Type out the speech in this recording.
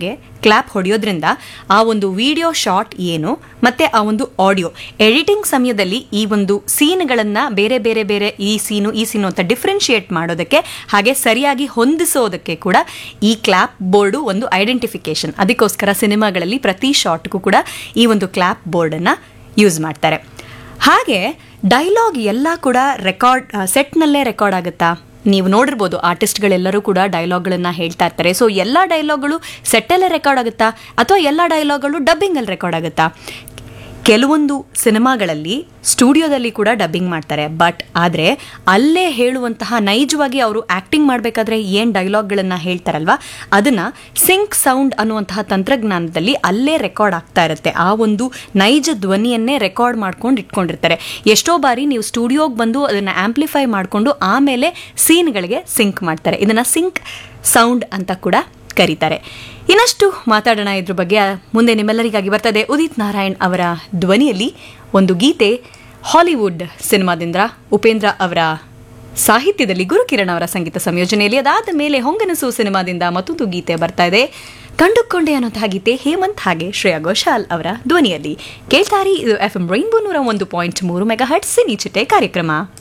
ಶಾಟ್ಗೆ clap ಹೊಡೆಯೋದ್ರಿಂದ ಆ ಒಂದು video shot ಏನು ಮತ್ತೆ ಆ ಒಂದು ಆಡಿಯೋ ಎಡಿಟಿಂಗ್ ಸಮಯದಲ್ಲಿ ಈ ಒಂದು ಸೀನ್ಗಳನ್ನು ಬೇರೆ ಬೇರೆ ಬೇರೆ ಈ ಸೀನು ಈ ಸೀನು ಅಂತ ಡಿಫ್ರೆನ್ಶಿಯೇಟ್ ಮಾಡೋದಕ್ಕೆ ಹಾಗೆ ಸರಿಯಾಗಿ ಹೊಂದಿಸೋದಕ್ಕೆ ಕೂಡ ಈ ಕ್ಲಾಪ್ ಬೋರ್ಡು ಒಂದು ಐಡೆಂಟಿಫಿಕೇಶನ್ ಅದಕ್ಕೋಸ್ಕರ ಸಿನಿಮಾಗಳಲ್ಲಿ ಪ್ರತಿ ಶಾಟ್ಗೂ ಕೂಡ ಈ ಒಂದು ಕ್ಲಾಪ್ ಬೋರ್ಡನ್ನು ಯೂಸ್ ಮಾಡ್ತಾರೆ ಹಾಗೆ ಡೈಲಾಗ್ ಎಲ್ಲ ಕೂಡ ರೆಕಾರ್ಡ್ ಸೆಟ್ನಲ್ಲೇ ರೆಕಾರ್ಡ್ ಆಗುತ್ತಾ ನೀವು ನೋಡಿರ್ಬೋದು ಆರ್ಟಿಸ್ಟ್ಗಳೆಲ್ಲರೂ ಕೂಡ ಡೈಲಾಗ್ಗಳನ್ನು ಹೇಳ್ತಾ ಇರ್ತಾರೆ ಸೊ ಎಲ್ಲ ಡೈಲಾಗ್ಗಳು ಸೆಟ್ಟಲ್ಲೇ ರೆಕಾರ್ಡ್ ಆಗುತ್ತಾ ಅಥವಾ ಎಲ್ಲ ಡೈಲಾಗ್ಗಳು ಡಬ್ಬಿಂಗಲ್ಲಿ ರೆಕಾರ್ಡ್ ಆಗುತ್ತಾ ಕೆಲವೊಂದು ಸಿನಿಮಾಗಳಲ್ಲಿ ಸ್ಟುಡಿಯೋದಲ್ಲಿ ಕೂಡ ಡಬ್ಬಿಂಗ್ ಮಾಡ್ತಾರೆ ಬಟ್ ಆದರೆ ಅಲ್ಲೇ ಹೇಳುವಂತಹ ನೈಜವಾಗಿ ಅವರು ಆ್ಯಕ್ಟಿಂಗ್ ಮಾಡಬೇಕಾದ್ರೆ ಏನು ಡೈಲಾಗ್ಗಳನ್ನು ಹೇಳ್ತಾರಲ್ವಾ ಅದನ್ನು ಸಿಂಕ್ ಸೌಂಡ್ ಅನ್ನುವಂತಹ ತಂತ್ರಜ್ಞಾನದಲ್ಲಿ ಅಲ್ಲೇ ರೆಕಾರ್ಡ್ ಆಗ್ತಾ ಇರುತ್ತೆ ಆ ಒಂದು ನೈಜ ಧ್ವನಿಯನ್ನೇ ರೆಕಾರ್ಡ್ ಮಾಡ್ಕೊಂಡು ಇಟ್ಕೊಂಡಿರ್ತಾರೆ ಎಷ್ಟೋ ಬಾರಿ ನೀವು ಸ್ಟುಡಿಯೋಗೆ ಬಂದು ಅದನ್ನು ಆಂಪ್ಲಿಫೈ ಮಾಡಿಕೊಂಡು ಆಮೇಲೆ ಸೀನ್ಗಳಿಗೆ ಸಿಂಕ್ ಮಾಡ್ತಾರೆ ಇದನ್ನು ಸಿಂಕ್ ಸೌಂಡ್ ಅಂತ ಕೂಡ ಕರೀತಾರೆ ಇನ್ನಷ್ಟು ಮಾತಾಡೋಣ ಇದ್ರ ಬಗ್ಗೆ ಮುಂದೆ ನಿಮ್ಮೆಲ್ಲರಿಗಾಗಿ ಬರ್ತದೆ ಉದಿತ್ ನಾರಾಯಣ್ ಅವರ ಧ್ವನಿಯಲ್ಲಿ ಒಂದು ಗೀತೆ ಹಾಲಿವುಡ್ ಸಿನಿಮಾದಿಂದ ಉಪೇಂದ್ರ ಅವರ ಸಾಹಿತ್ಯದಲ್ಲಿ ಗುರುಕಿರಣ್ ಅವರ ಸಂಗೀತ ಸಂಯೋಜನೆಯಲ್ಲಿ ಅದಾದ ಮೇಲೆ ಹೊಂಗನಸು ಸಿನಿಮಾದಿಂದ ಮತ್ತೊಂದು ಗೀತೆ ಬರ್ತಾ ಇದೆ ಕಂಡುಕೊಂಡೆ ಅನ್ನೋಂತಹ ಗೀತೆ ಹೇಮಂತ್ ಹಾಗೆ ಶ್ರೇಯಾ ಘೋಷಾಲ್ ಅವರ ಧ್ವನಿಯಲ್ಲಿ ಕೇಳ್ತಾರಿ ಇದು ಎಫ್ ಎಂ ರೈನ್ಬೋ ನೂರ ಒಂದು ಪಾಯಿಂಟ್ ಮೂರು ಮೆಗಾ ಹಟ್ ಸಿನಿ ಚಿಟ್ಟೆ ಕಾರ್ಯಕ್ರಮ